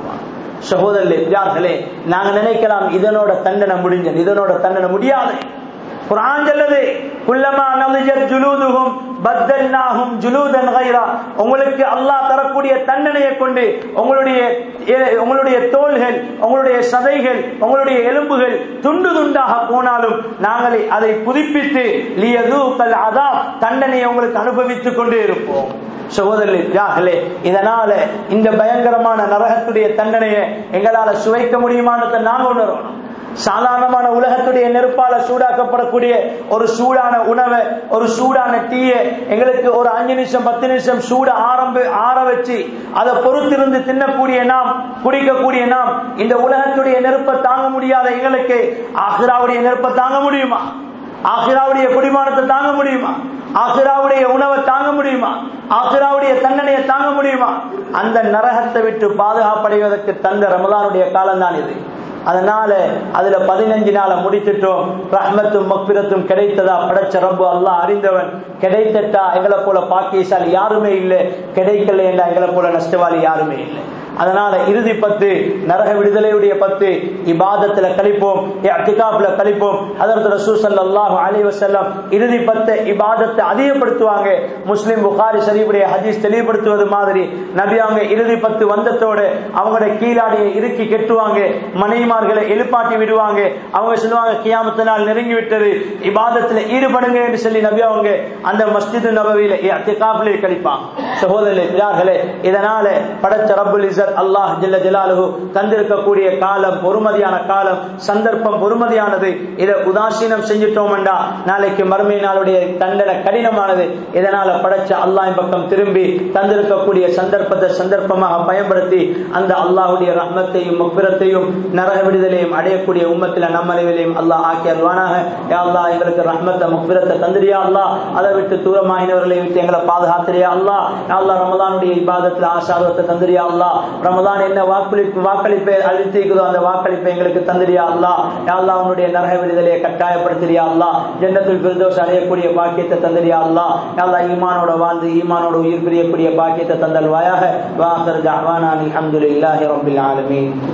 சகோதரர்களே நாங்க நினைக்கலாம் இதனோட தண்டனை முடிஞ்சது இதனோட தண்டனை முடியாது குரான் சொல்லுது குல்லமா நலிஜத் ஜுலூதுஹும் பத்தல்னாஹும் ஜுலூதன் கைரா உங்களுக்கு அல்லாஹ் தரக்கூடிய தண்டனையை கொண்டு உங்களுடைய உங்களுடைய தோள்கள் உங்களுடைய சதைகள் உங்களுடைய எலும்புகள் துண்டு துண்டாக போனாலும் நாங்கள் அதை புதுப்பித்து லியதூக்கல் அதா தண்டனையை உங்களுக்கு அனுபவித்துக் கொண்டே இருப்போம் சகோதரர்களே இதனால இந்த பயங்கரமான நரகத்துடைய தண்டனையை எங்களால சுவைக்க முடியுமானதை நாங்க உணரணும் சாதாரணமான உலகத்துடைய நெருப்பால சூடாக்கப்படக்கூடிய ஒரு சூடான உணவை ஒரு சூடான டீயை எங்களுக்கு ஒரு அஞ்சு நிமிஷம் பத்து நிமிஷம் சூட ஆரம்ப ஆற வச்சு அதை பொறுத்திருந்து தின்னக்கூடிய நாம் குடிக்கக்கூடிய நாம் இந்த உலகத்துடைய நெருப்பை தாங்க முடியாத எங்களுக்கு ஆஹிராவுடைய நெருப்பை தாங்க முடியுமா ஆஹிராவுடைய குடிமானத்தை தாங்க முடியுமா ஆசிராவுடைய உணவை தாங்க முடியுமா ஆசிராவுடைய தண்டனையை தாங்க முடியுமா அந்த நரகத்தை விட்டு பாதுகாப்படைவதற்கு தந்த ரமலானுடைய காலம் தான் இது அதனால அதுல பதினஞ்சு நாளை முடித்துட்டோம் ரஹ்மத்தும் மக்பிரத்தும் கிடைத்ததா படைச்ச ரப்பு அல்லாஹ் அறிந்தவன் கிடைத்தட்டா எங்களை போல பாக்கியசாலி யாருமே இல்லை கிடைக்கல என்றா எங்களை போல நஷ்டவாளி யாருமே இல்லை அதனால இறுதி பத்து நரக விடுதலையுடைய பத்து இபாதத்துல கழிப்போம் அத்திகாப்ல கழிப்போம் அதற்கு ரசூ சல்லாஹு அலி வசல்லம் இறுதி பத்து இபாதத்தை அதிகப்படுத்துவாங்க முஸ்லிம் புகாரி ஷரீஃபுடைய ஹதீஸ் தெளிவுபடுத்துவது மாதிரி நபி அவங்க இறுதி பத்து வந்தத்தோடு அவங்களோட கீழாடியை இறுக்கி கெட்டுவாங்க மனைவிமார்களை எழுப்பாட்டி விடுவாங்க அவங்க சொல்லுவாங்க கியாமத்து நாள் நெருங்கி விட்டது இபாதத்துல ஈடுபடுங்க என்று சொல்லி நபி அவங்க அந்த மஸ்ஜிது நபவியில அத்திகாப்ல கழிப்பாங்க சகோதரர்களே இதனால படைச்ச ரப்புல் இசத் அல்லாஹ் ஜில்ல ஜலாலுஹு தந்திருக்கக்கூடிய காலம் பொறுமதியான காலம் சந்தர்ப்பம் பொறுமதியானது இதை உதாசீனம் செஞ்சிட்டோம்டா நாளைக்கு மறுமை நாளுடைய தண்டனை கடினமானது இதனால படைச்ச அல்லாஹ் பக்கம் திரும்பி தந்திருக்கக்கூடிய சந்தர்ப்பத்தை சந்தர்ப்பமாக பயன்படுத்தி அந்த அல்லாஹுடைய ரஹ்மத்தையும் முக்பிரத்தையும் நரக விடுதலையும் அடையக்கூடிய உம்மத்தில நம்மளைவிலையும் அல்லாஹ் ஆக்கி அல்வானாக யா அல்லாஹ் எங்களுக்கு ரஹ்மத்தை முக்பிரத்தை தந்திரியா அல்லாஹ் அதை விட்டு தூரமாகினவர்களை விட்டு எங்களை பாதுகாத்திரியா அல்லாஹ் யா அல்லாஹ் ரமலானுடைய இபாதத்துல ஆசாதத்தை தந்திரியா அல்லாஹ் ரமதான் என்ன வாக்களிப்பு வாக்களிப்பை அளித்திருக்குதோ அந்த வாக்களிப்பை எங்களுக்கு தந்திரியா அல்லா அல்லா உன்னுடைய நரக விடுதலையை கட்டாயப்படுத்திரியா அல்லா ஜன்னத்தில் பிரதோஷ் அடையக்கூடிய பாக்கியத்தை தந்திரியா அல்லா அல்லா ஈமானோட வாழ்ந்து ஈமானோட உயிர் பிரியக்கூடிய பாக்கியத்தை தந்தல் வாயாக வாசர் ஜாவானா அலமதுல்லாஹி ரபில் ஆலமீன்